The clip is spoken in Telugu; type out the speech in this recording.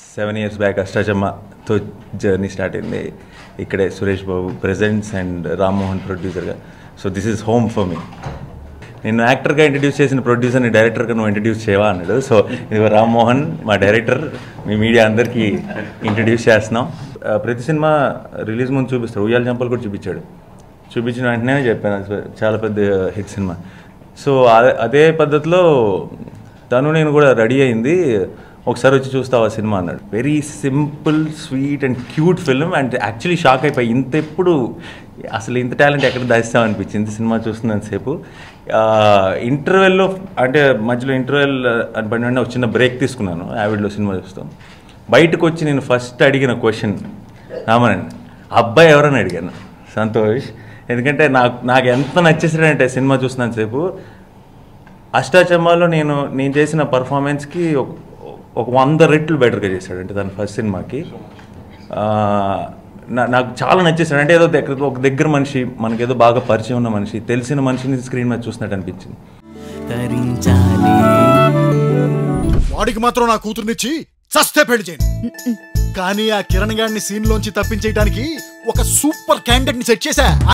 సెవెన్ ఇయర్స్ బ్యాక్ అష్టాచమ్మతో జర్నీ స్టార్ట్ అయింది ఇక్కడే సురేష్ బాబు ప్రెజెంట్స్ అండ్ రామ్మోహన్ ప్రొడ్యూసర్గా so this is home for me నేను యాక్టర్గా ఇంట్రడ్యూస్ చేసిన ప్రొడ్యూసర్ని డైరెక్టర్గా నువ్వు ఇంట్రడ్యూస్ చేయవా అన్నాడు సో ఇది రామ్మోహన్ మా డైరెక్టర్ మీ మీడియా అందరికీ ఇంట్రడ్యూస్ చేస్తున్నాం ఆ, ప్రతి సినిమా రిలీజ్ ముందు చూపిస్తాడు ఉయ్యాల చంపలు కూడా చూపించాడు చూపించిన వెంటనే చెప్పాను అది చాలా పెద్ద హిట్ సినిమా సో అదే- అదే పద్ధతిలో తను నేను కూడా రెడీ అయింది ఒకసారి వచ్చి చూస్తావు ఆ సినిమా అన్నాడు very simple sweet and cute film and actually shock అయిపోయి ఇంత ఎప్పుడు అసలు ఇంత టాలెంట్ ఎక్కడ దాస్తాం అనిపించింది సినిమా చూస్తున్నంతసేపు ఇంటర్వెల్లో అంటే మధ్యలో ఇంటర్వెల్ అని పడిన వెంటనే ఒక చిన్న బ్రేక్ తీసుకున్నాను యావిడ్లో సినిమా చూస్తాం బయటకు వచ్చి నేను ఫస్ట్ అడిగిన క్వశ్చన్ రామనండి అబ్బాయి ఎవరని అడిగాను సంతోష్ ఎందుకంటే నాకు నాకు ఎంత నచ్చేసాడంటే సినిమా చూసినంతసేపు అష్టాచమ్మాలో నేను నేను చేసిన పర్ఫార్మెన్స్కి ఒక ఒక వంద రెట్లు బెటర్గా చేశాడు అంటే తన ఫస్ట్ సినిమాకి ఆ, నా- నాకు చాలా నచ్చేసాడు అంటే ఏదో దగ్గర ఒక దగ్గర మనిషి మనకేదో బాగా పరిచయం ఉన్న మనిషి తెలిసిన మనిషిని స్క్రీన్ మీద చూసినట్టు అనిపించింది తరించాలి వాడికి మాత్రం నా కూతుర్నిచ్చి చస్తే పెళ్లి చేయను కానీ ఆ కిరణ్ గాడిని సీన్ లోంచి తప్పించేయడానికి ఒక సూపర్ క్యాండిడేట్ ని సెట్ చేశా